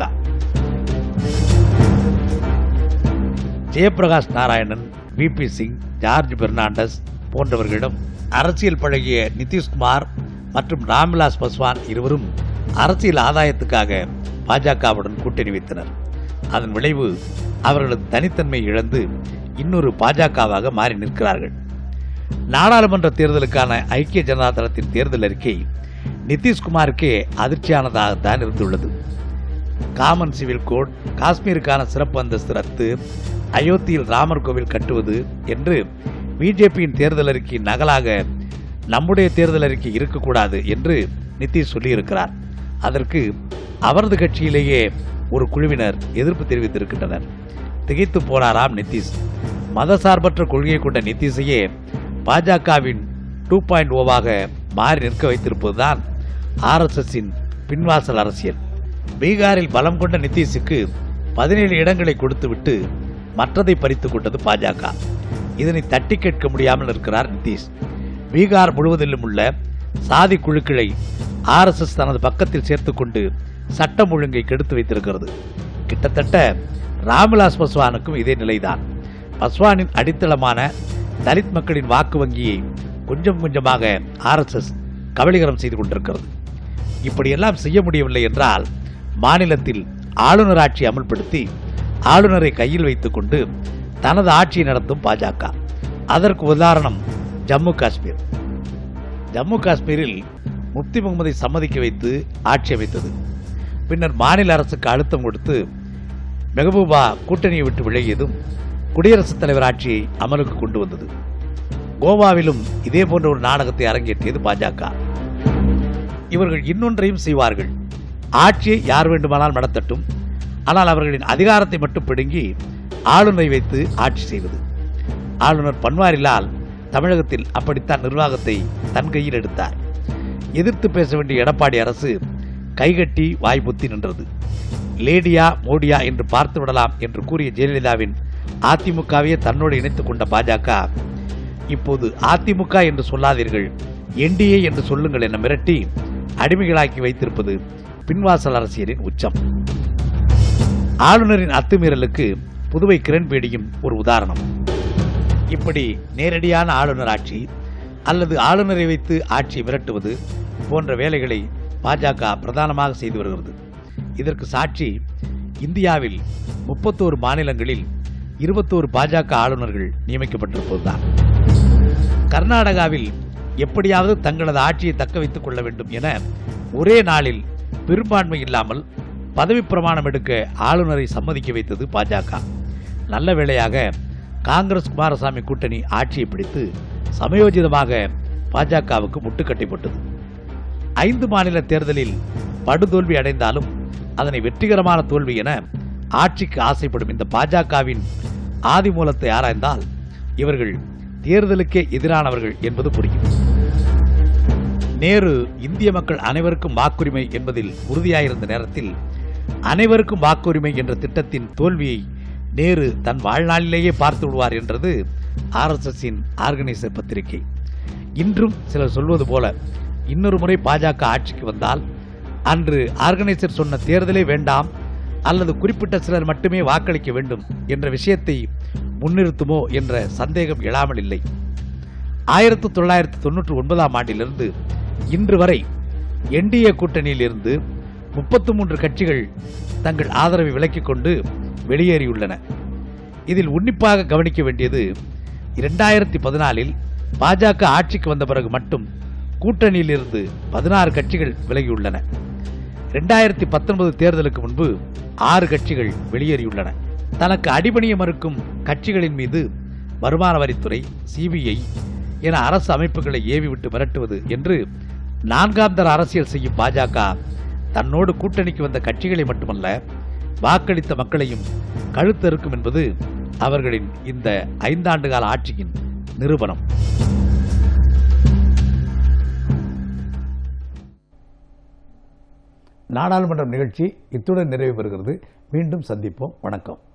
ஜெயபிரகாஷ் நாராயணன் விபி சிங் ஜார்ஜ் பெர்னாண்டஸ் போன்றவர்களிடம் அரசியல் பழகிய நிதிஷ்குமார் மற்றும் ராம்விலாஸ் பஸ்வான் இருவரும் அரசியல் ஆதாயத்துக்காக பாஜகவுடன் கூட்டணி வைத்தனர் அதன் விளைவு அவர்களது தனித்தன்மை இழந்து இன்னொரு பாஜகவாக மாறி நிற்கிறார்கள் நாடாளுமன்ற தேர்தலுக்கான ஐக்கிய ஜனதா தளத்தின் தேர்தல் அறிக்கை நிதிஷ்குமாருக்கே அதிர்ச்சியானதாகத்தான் இருந்துள்ளது காமன் சிவில் கோட் காஷ்மீருக்கான சிறப்பு அந்தஸ்து ரத்து அயோத்தியில் ராமர் கோவில் கட்டுவது என்று பிஜேபியின் தேர்தல் அறிக்கை நகலாக நம்முடைய தேர்தல் அறிக்கை இருக்கக்கூடாது என்று நிதிஷ் சொல்லியிருக்கிறார் அதற்கு அவரது கட்சியிலேயே ஒரு குழுவினர் எதிர்ப்பு தெரிவித்திருக்கின்றனர் திகைத்து போனாராம் நிதிஷ் மதசார்பற்ற கொள்கையை கொண்ட நிதிஷையே பாஜகவின் டூ பாயிண்ட் ஓவாக மாறி நிற்க வைத்திருப்பதுதான் ஆர்எஸ்எஸ்ஸின் பின்வாசல் அரசியல் பீகாரில் பலம் கொண்ட நிதிஷுக்கு பதினேழு இடங்களை கொடுத்துவிட்டு மற்றதை பறித்துக் கொண்டது பாஜக இதனை தட்டி கேட்க முடியாமல் இருக்கிறார் நிதிஷ் பீகார் முழுவதிலும் உள்ள சாதி குழுக்களை ஆர்எஸ்எஸ் தனது பக்கத்தில் சேர்த்துக்கொண்டு சட்டம் ஒழுங்கை கெடுத்து வைத்திருக்கிறது கிட்டத்தட்ட ராம்விலாஸ் பஸ்வானுக்கும் இதே நிலைதான் பஸ்வானின் அடித்தளமான தலித் மக்களின் வாக்கு வங்கியை கொஞ்சம் கொஞ்சமாக ஆர்எஸ்எஸ் கபலீகரம் செய்து கொண்டிருக்கிறது இப்படியெல்லாம் செய்ய முடியவில்லை என்றால் மாநிலத்தில் ஆளுநர் ஆட்சி அமல்படுத்தி ஆளுநரை கையில் வைத்துக்கொண்டு தனது ஆட்சியை நடத்தும் பாஜக அதற்கு உதாரணம் ஜம்மு காஷ்மீர் ஜம்மு காஷ்மீரில் முப்தி முகமதை சம்மதிக்க வைத்து ஆட்சி அமைத்தது பின்னர் மாநில அரசுக்கு அழுத்தம் கொடுத்து மெஹபூபா கூட்டணியை விட்டு விலகியதும் குடியரசுத் தலைவர் ஆட்சியை அமலுக்கு கொண்டு வந்தது கோவாவிலும் இதே போன்ற ஒரு நாடகத்தை அரங்கேற்றியது பாஜக இவர்கள் இன்னொன்றையும் செய்வார்கள் ஆட்சியை யார் வேண்டுமானால் நடத்தட்டும் ஆனால் அவர்களின் அதிகாரத்தை மட்டும் பிடுங்கி ஆளுநரை வைத்து ஆட்சி செய்வது ஆளுநர் பன்வாரிலால் தமிழகத்தில் அப்படித்தான் நிர்வாகத்தை தன் கையில் எடுத்தார் எதிர்த்து பேச வேண்டிய எடப்பாடி அரசு கைகட்டி வாய்ப்புத்தி நின்றது லேடியா மோடியா என்று பார்த்து விடலாம் என்று கூறிய ஜெயலலிதாவின் அதிமுகவையே தன்னோடு இணைத்துக் கொண்ட பாஜக இப்போது அதிமுக என்று சொல்லாதீர்கள் என்டிஏ என்று சொல்லுங்கள் என மிரட்டி அடிமைகளாக்கி வைத்திருப்பது பின்வாசல் அரசியலின் உச்சம் ஆளுநரின் அத்துமீறலுக்கு புதுவை கிரண்பேடியும் ஒரு உதாரணம் இப்படி நேரடியான ஆளுநர் ஆட்சி அல்லது ஆளுநரை வைத்து ஆட்சி மிரட்டுவது போன்ற வேலைகளை பாஜக பிரதானமாக செய்து வருகிறது இதற்கு சாட்சி இந்தியாவில் முப்பத்தோரு மாநிலங்களில் இருபத்தோரு பாஜக ஆளுநர்கள் நியமிக்கப்பட்டிருப்பதுதான் கர்நாடகாவில் எப்படியாவது தங்களது ஆட்சியை தக்க வைத்துக் கொள்ள வேண்டும் என ஒரே நாளில் பெரும்பான்மை இல்லாமல் பதவி பிரமாணம் எடுக்க ஆளுநரை சம்மதிக்க வைத்தது பாஜக நல்ல வேளையாக காங்கிரஸ் குமாரசாமி கூட்டணி ஆட்சியை பிடித்து சமயோஜிதமாக பாஜகவுக்கு முட்டுக்கட்டை போட்டது ஐந்து மாநில தேர்தலில் படுதோல்வி அடைந்தாலும் அதனை வெற்றிகரமான தோல்வி என ஆட்சிக்கு ஆசைப்படும் இந்த பாஜகவின் ஆதிமூலத்தை ஆராய்ந்தால் இவர்கள் தேர்தலுக்கே எதிரானவர்கள் என்பது புரியும் நேரு இந்திய மக்கள் அனைவருக்கும் வாக்குரிமை என்பதில் உறுதியாயிருந்த நேரத்தில் அனைவருக்கும் வாக்குரிமை என்ற திட்டத்தின் தோல்வியை நேரு தன் வாழ்நாளிலேயே பார்த்து விடுவார் என்றது ஆர்எஸ்எஸ்ஸின் ஆர்கனைசர் பத்திரிகை இன்றும் சிலர் சொல்வது போல இன்னொரு முறை பாஜக ஆட்சிக்கு வந்தால் அன்று ஆர்கனைசர் சொன்ன தேர்தலே வேண்டாம் அல்லது குறிப்பிட்ட சிலர் மட்டுமே வாக்களிக்க வேண்டும் என்ற விஷயத்தை முன்னிறுத்துமோ என்ற சந்தேகம் எழாமல் இல்லை ஆயிரத்து தொள்ளாயிரத்து தொன்னூற்றி ஒன்பதாம் ஆண்டிலிருந்து இன்று வரை என்டிஏ கூட்டணியில் இருந்து முப்பத்து மூன்று கட்சிகள் தங்கள் ஆதரவை விலக்கிக் கொண்டு வெளியேறியுள்ளன இதில் உன்னிப்பாக கவனிக்க வேண்டியது இரண்டாயிரத்தி பதினாலில் பாஜக ஆட்சிக்கு வந்த பிறகு மட்டும் கூட்டணியில் இருந்து பதினாறு கட்சிகள் விலகியுள்ளன இரண்டாயிரத்தி பத்தொன்பது தேர்தலுக்கு முன்பு ஆறு கட்சிகள் வெளியேறியுள்ளன தனக்கு அடிபணிய மறுக்கும் கட்சிகளின் மீது வருமான வரித்துறை சிபிஐ என அரசு அமைப்புகளை ஏவி விட்டு மிரட்டுவது என்று நான்காம் தர அரசியல் செய்யும் பாஜக தன்னோடு கூட்டணிக்கு வந்த கட்சிகளை மட்டுமல்ல வாக்களித்த மக்களையும் கழுத்தறுக்கும் என்பது அவர்களின் இந்த ஐந்தாண்டு கால ஆட்சியின் நிரூபணம் நாடாளுமன்றம் நிகழ்ச்சி இத்துடன் நிறைவு பெறுகிறது மீண்டும் சந்திப்போம் வணக்கம்